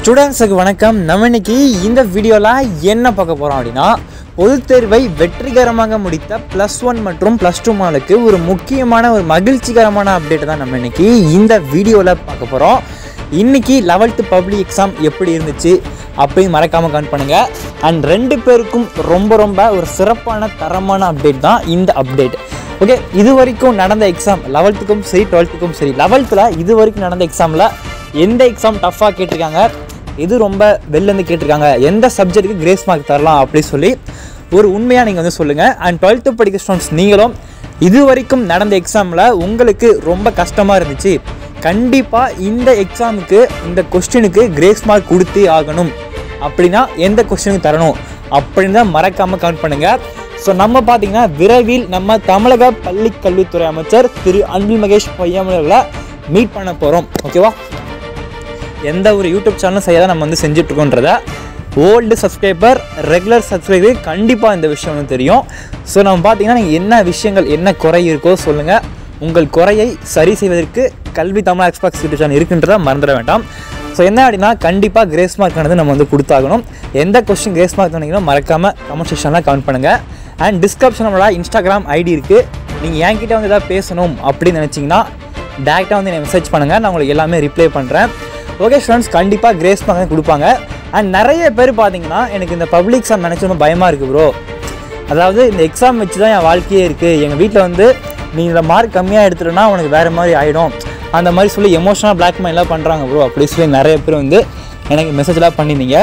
ஸ்டூடெண்ட்ஸுக்கு வணக்கம் நம்ம இன்னைக்கு இந்த வீடியோவில் என்ன பார்க்க போகிறோம் அப்படின்னா பொதுத் தேர்வை வெற்றிகரமாக முடித்த ப்ளஸ் ஒன் மற்றும் ப்ளஸ் டூ மாலுக்கு ஒரு முக்கியமான ஒரு மகிழ்ச்சிகரமான அப்டேட் தான் நம்ம இன்னைக்கு இந்த வீடியோவில் பார்க்க போகிறோம் இன்னைக்கு லெவல்த்து பப்ளிக் எக்ஸாம் எப்படி இருந்துச்சு அப்படின்னு மறக்காமல் கமெண்ட் பண்ணுங்கள் அண்ட் ரெண்டு பேருக்கும் ரொம்ப ரொம்ப ஒரு சிறப்பான தரமான அப்டேட் தான் இந்த அப்டேட் ஓகே இது வரைக்கும் நடந்த எக்ஸாம் லெவல்த்துக்கும் சரி டுவெல்த்துக்கும் சரி லெவல்த்தில் இது வரைக்கும் நடந்த எக்ஸாமில் எந்த எக்ஸாம் டஃப்பாக கேட்டிருக்காங்க எது ரொம்ப வெளிலேருந்து கேட்டிருக்காங்க எந்த சப்ஜெக்ட்டுக்கு கிரேஸ் மார்க் தரலாம் அப்படி சொல்லி ஒரு உண்மையாக நீங்கள் வந்து சொல்லுங்கள் அண்ட் டுவெல்த்து படிக்கிற ஸ்டூடெண்ட்ஸ் நீங்களும் இது வரைக்கும் நடந்த எக்ஸாமில் உங்களுக்கு ரொம்ப கஷ்டமாக இருந்துச்சு கண்டிப்பாக இந்த எக்ஸாமுக்கு இந்த கொஸ்டினுக்கு கிரேஸ் மார்க் கொடுத்தே ஆகணும் அப்படின்னா எந்த கொஸ்டினுக்கு தரணும் அப்படின்னு தான் மறக்காமல் கமெண்ட் பண்ணுங்கள் ஸோ நம்ம பார்த்தீங்கன்னா விரைவில் நம்ம தமிழக பள்ளி கல்வித்துறை அமைச்சர் திரு அன்பில் மகேஷ் பொய்யாமலை மீட் பண்ண போகிறோம் ஓகேவா எந்த ஒரு யூடியூப் சேனலும் செய்யாத நம்ம வந்து செஞ்சுட்ருக்கோன்றத ஓல்டு சப்ஸ்கிரைபர் ரெகுலர் சப்ஸ்கிரைபர் கண்டிப்பாக இந்த விஷயம் வந்து தெரியும் ஸோ நம்ம பார்த்தீங்கன்னா நீங்கள் என்ன விஷயங்கள் என்ன குறை இருக்கோ சொல்லுங்கள் உங்கள் குறையை சரி செய்வதற்கு கல்வி தமிழ் எக்ஸ்பாக்ஸ் யூடியூப் சேனல் இருக்குன்றதை மறந்துட வேண்டாம் ஸோ என்ன அப்படின்னா கண்டிப்பாக கிரேஸ் மார்க்கானது நம்ம வந்து கொடுத்தாகணும் எந்த கொஸ்டின் கிரேஸ் மார்க் சொன்னீங்களோ மறக்காமல் கமெண்ட் செக்ஷனில் கமெண்ட் பண்ணுங்கள் அண்ட் டிஸ்கிரிப்ஷன் நம்மளோட இன்ஸ்டாகிராம் ஐடி இருக்குது நீங்கள் என்கிட்ட வந்து எதாவது பேசணும் அப்படின்னு நினச்சிங்கன்னா டேரெக்டாக வந்து என்னை மெசேஜ் பண்ணுங்கள் நான் உங்களுக்கு எல்லாமே ரிப்ளை பண்ணுறேன் ஓகே ஸ்டூடெண்ட்ஸ் கண்டிப்பாக கிரேஸ் மார்க் கொடுப்பாங்க அண்ட் நிறைய பேர் பார்த்தீங்கன்னா எனக்கு இந்த பப்ளிக் எக்ஸாம் நினச்சி ரொம்ப பயமாக இருக்குது ப்ரோ அதாவது இந்த எக்ஸாம் வச்சு தான் என் வாழ்க்கையே இருக்குது எங்கள் வீட்டில் வந்து நீ இந்த மார்க் கம்மியாக எடுத்துட்டனா உனக்கு வேறு மாதிரி ஆகிடும் அந்த மாதிரி சொல்லி எமோஷனல் பிளாக்மெயிலாம் பண்ணுறாங்க ப்ரோ அப்படி சொல்லி நிறைய பேர் வந்து எனக்கு மெசேஜ்லாம் பண்ணியிருந்தீங்க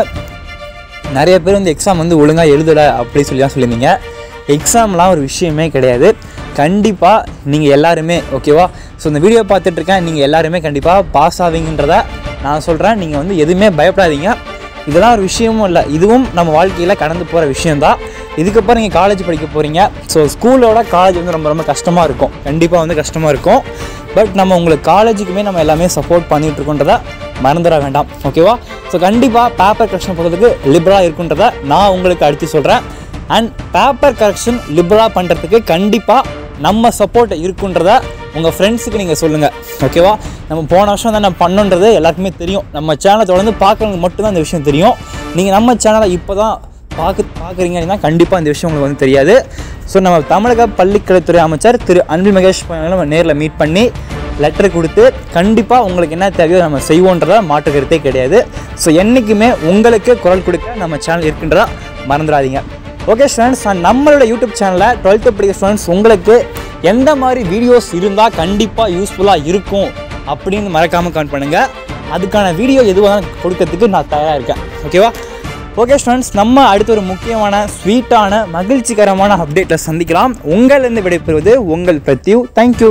நிறைய பேர் வந்து எக்ஸாம் வந்து ஒழுங்காக எழுதலை அப்படி சொல்லி தான் சொல்லியிருந்தீங்க எக்ஸாம்லாம் ஒரு விஷயமே கிடையாது கண்டிப்பாக நீங்கள் எல்லாருமே ஓகேவா ஸோ இந்த வீடியோ பார்த்துட்ருக்கேன் நீங்கள் எல்லாருமே கண்டிப்பாக பாஸ் ஆவீங்கன்றத நான் சொல்கிறேன் நீங்கள் வந்து எதுவுமே பயப்படாதீங்க இதெல்லாம் ஒரு விஷயமும் இல்லை இதுவும் நம்ம வாழ்க்கையில் கடந்து போகிற விஷயந்தான் இதுக்கப்புறம் நீங்கள் காலேஜ் படிக்க போகிறீங்க ஸோ ஸ்கூலோட காலேஜ் வந்து ரொம்ப ரொம்ப கஷ்டமாக இருக்கும் கண்டிப்பாக வந்து கஷ்டமாக இருக்கும் பட் நம்ம உங்களுக்கு காலேஜுக்குமே நம்ம எல்லாமே சப்போர்ட் பண்ணிகிட்டு இருக்கோன்றதை மறந்துட வேண்டாம் ஓகேவா ஸோ கண்டிப்பாக பேப்பர் கரெக்ஷன் போகிறதுக்கு லிபரலாக இருக்குன்றதை நான் உங்களுக்கு அடுத்து சொல்கிறேன் அண்ட் பேப்பர் கரெக்ஷன் லிபரலாக பண்ணுறதுக்கு கண்டிப்பாக நம்ம சப்போர்ட் இருக்குன்றத உங்கள் ஃப்ரெண்ட்ஸுக்கு நீங்கள் சொல்லுங்கள் ஓகேவா நம்ம போன வருஷம் தான் நம்ம பண்ணோன்றது எல்லாருக்குமே தெரியும் நம்ம சேனலை தொடர்ந்து பார்க்குறவங்க மட்டும்தான் இந்த விஷயம் தெரியும் நீங்கள் நம்ம சேனலை இப்போ தான் பார்க்க பார்க்குறீங்க அப்படின்னா கண்டிப்பாக இந்த விஷயம் உங்களுக்கு வந்து தெரியாது ஸோ நம்ம தமிழக பள்ளிக்கல்வித்துறை அமைச்சர் திரு அன்பில் மகேஷ் பொய்யாமலை நம்ம நேரில் மீட் பண்ணி லெட்டர் கொடுத்து கண்டிப்பாக உங்களுக்கு என்ன தேவையோ நம்ம செய்வோன்றத மாற்று கருத்தே கிடையாது ஸோ என்றைக்குமே உங்களுக்கு குரல் கொடுக்க நம்ம சேனல் இருக்குன்றதா மறந்துடாதீங்க ஓகே ஸ்டூடெண்ட்ஸ் நம்மளோட யூடியூப் சேனலில் டுவெல்த்து படிக்கிற ஸ்டூடெண்ட்ஸ் உங்களுக்கு எந்த மாதிரி வீடியோஸ் இருந்தால் கண்டிப்பாக யூஸ்ஃபுல்லாக இருக்கும் அப்படின்னு மறக்காமல் கமெண்ட் பண்ணுங்கள் அதுக்கான வீடியோ எதுவாக கொடுக்கறதுக்கு நான் தயாராக இருக்கேன் ஓகேவா ஓகே ஸ்டூடெண்ட்ஸ் நம்ம அடுத்த ஒரு முக்கியமான ஸ்வீட்டான மகிழ்ச்சிகரமான அப்டேட்டில் சந்திக்கலாம் உங்களிருந்து விடைபெறுவது உங்கள் பிரத்யூ தேங்க்யூ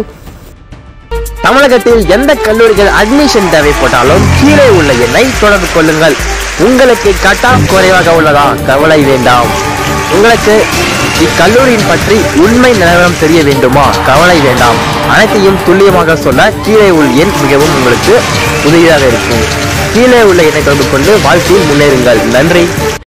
தமிழகத்தில் எந்த கல்லூரிகள் அட்மிஷன் தேவைப்பட்டாலும் கீழே உள்ள எண்ணை தொடர்பு கொள்ளுங்கள் உங்களுக்கு கட் ஆஃப் குறைவாக உள்ளதா கவலை வேண்டாம் உங்களுக்கு இக்கல்லூரியின் பற்றி உண்மை நிலவரம் தெரிய வேண்டுமா கவலை வேண்டாம் அனைத்தையும் துல்லியமாக சொல்ல கீழே உள்ள எண் மிகவும் உங்களுக்கு உதவியாக இருக்கும் கீழே உள்ள எண்ணை தொடர்பு கொண்டு வாழ்க்கையில் முன்னேறுங்கள் நன்றி